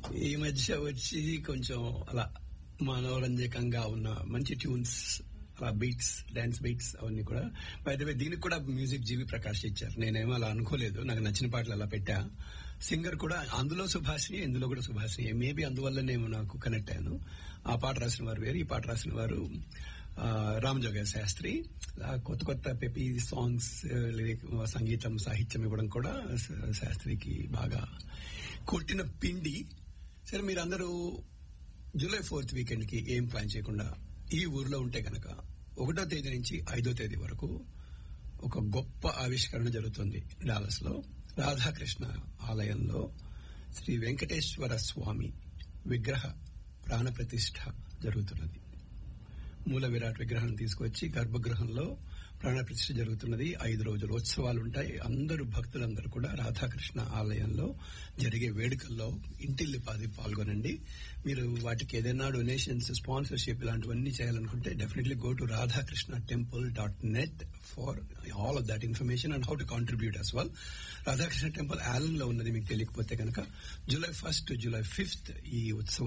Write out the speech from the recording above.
ఈ మధ్య వచ్చి కొంచెం అలా మనోరంజకంగా ఉన్న మంచి ట్యూన్స్ అలా బీట్స్ డాన్స్ బీట్స్ అవన్నీ కూడా బయట దీనికి కూడా మ్యూజిక్ జీవి ప్రకాష్ ఇచ్చారు నేనేమో అలా అనుకోలేదు నాకు నచ్చిన పాటలు అలా పెట్టా సింగర్ కూడా అందులో సుభాషిణి ఇందులో కూడా సుభాషిణి మేబీ అందువల్లనేమో నాకు కనెక్ట్ అయ్యాను ఆ పాట రాసిన వారు వేరు ఈ పాట రాసిన వారు ఆ, రామ్ జోగ శాస్త్రి ఆ కొత్త కొత్త పెపి సాంగ్స్ లిరిక్ సంగీతం సాహిత్యం ఇవ్వడం కూడా శా- శాస్త్రికి బాగా కొట్టిన పిండి సరే మీరందరూ జూలై ఫోర్త్ వీకెండ్ కి ఏం ప్లాన్ చేయకుండా ఈ ఊర్లో ఉంటే కనుక ఒకటో తేదీ నుంచి ఐదో తేదీ వరకు ఒక గొప్ప ఆవిష్కరణ జరుగుతుంది డాలస్ లో రాధాకృష్ణ ఆలయంలో శ్రీ వెంకటేశ్వర స్వామి విగ్రహ ప్రాణ ప్రతిష్ఠ జరుగుతున్నది మూల విరాట్ విగ్రహం తీసుకొచ్చి గర్భగృహంలో ప్రాణప్రతిష్ఠ జరుగుతున్నది ఐదు రోజులు ఉత్సవాలు ఉంటాయి అందరూ భక్తులందరూ కూడా రాధాకృష్ణ ఆలయంలో జరిగే వేడుకల్లో ఇంటిల్లిపాది పాల్గొనండి మీరు వాటికి ఏదైనా డొనేషన్స్ స్పాన్సర్షిప్ ఇలాంటివన్నీ చేయాలనుకుంటే definitely go to Radhakrishna temple dot net for all of that information and how to contribute as well Radhakrishna temple ఆలన్ లో ఉన్నది మీకు తెలియకపోతే కనుక జూలై ఫస్ట్ జూలై ఫిఫ్త్ ఈ ఉత్సవాలు